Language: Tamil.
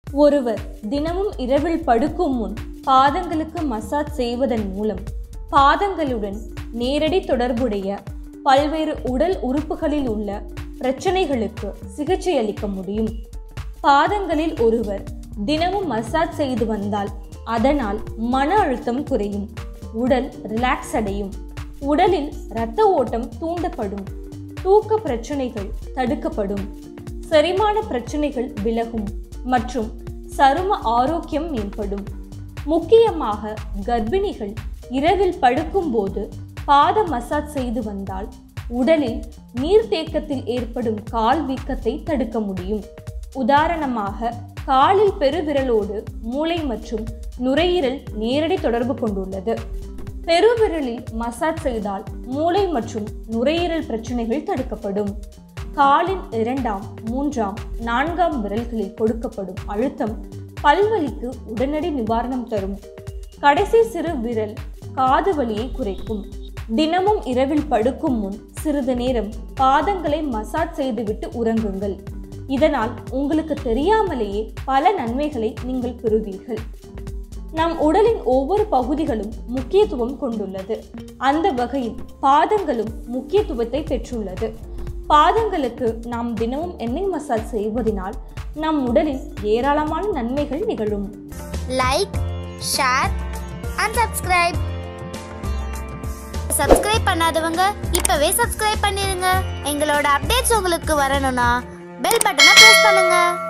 ஒருவர் தினமும் இரவில் படுக்கும் முன் பாதங்களுக்கு மசாஜ் செய்வதன் மூலம் பாதங்களுடன் நேரடி தொடர்புடைய பல்வேறு உடல் உறுப்புகளில் உள்ள பிரச்சனைகளுக்கு சிகிச்சை அளிக்க முடியும் பாதங்களில் ஒருவர் தினமும் மசாஜ் செய்து வந்தால் அதனால் மன அழுத்தம் குறையும் உடல் ரிலாக்ஸ் அடையும் உடலில் இரத்த ஓட்டம் தூண்டப்படும் தூக்க பிரச்சனைகள் தடுக்கப்படும் செரிமான பிரச்சனைகள் விலகும் மற்றும் சரும ஆரோக்கியம் மேம்படும் முக்கியமாக கர்ப்பிணிகள் இரவில் படுக்கும்போது பாத மசாஜ் செய்து வந்தால் உடலில் நீர்த்தேக்கத்தில் ஏற்படும் கால் வீக்கத்தை தடுக்க முடியும் உதாரணமாக காலில் பெருவிரலோடு மூளை மற்றும் நுரையீரல் நேரடி தொடர்பு கொண்டுள்ளது பெருவிரலில் மசாஜ் செய்தால் மூளை மற்றும் நுரையீரல் பிரச்சனைகள் தடுக்கப்படும் காலின் இரண்டாம் மூன்றாம் நான்காம் விரல்களில் கொடுக்கப்படும் அழுத்தம் பல்வலிக்கு உடனடி நிவாரணம் தரும் கடைசி சிறு விரல் காது வலியை குறைக்கும் தினமும் இரவில் படுக்கும் முன் சிறிது நேரம் பாதங்களை மசாஜ் செய்துவிட்டு உறங்குங்கள் இதனால் உங்களுக்கு தெரியாமலேயே பல நன்மைகளை நீங்கள் பெறுவீர்கள் நம் உடலின் ஒவ்வொரு பகுதிகளும் முக்கியத்துவம் கொண்டுள்ளது அந்த வகையில் பாதங்களும் முக்கியத்துவத்தை பெற்றுள்ளது பாதங்களுக்கு நாம் தினமும் எண்ணெய் மசாஜ் செய்வதனால் நம் உடலில் ஏராளமான நன்மைகள் நிகழும் like share and subscribe subscribe பண்ணாதவங்க இப்பவே சப்ஸ்கிரைப் பண்ணிருங்க எங்களோட அப்டேட்ஸ் உங்களுக்கு வரணும்னா பெல் பட்டனை ப்ரெஸ் பண்ணுங்க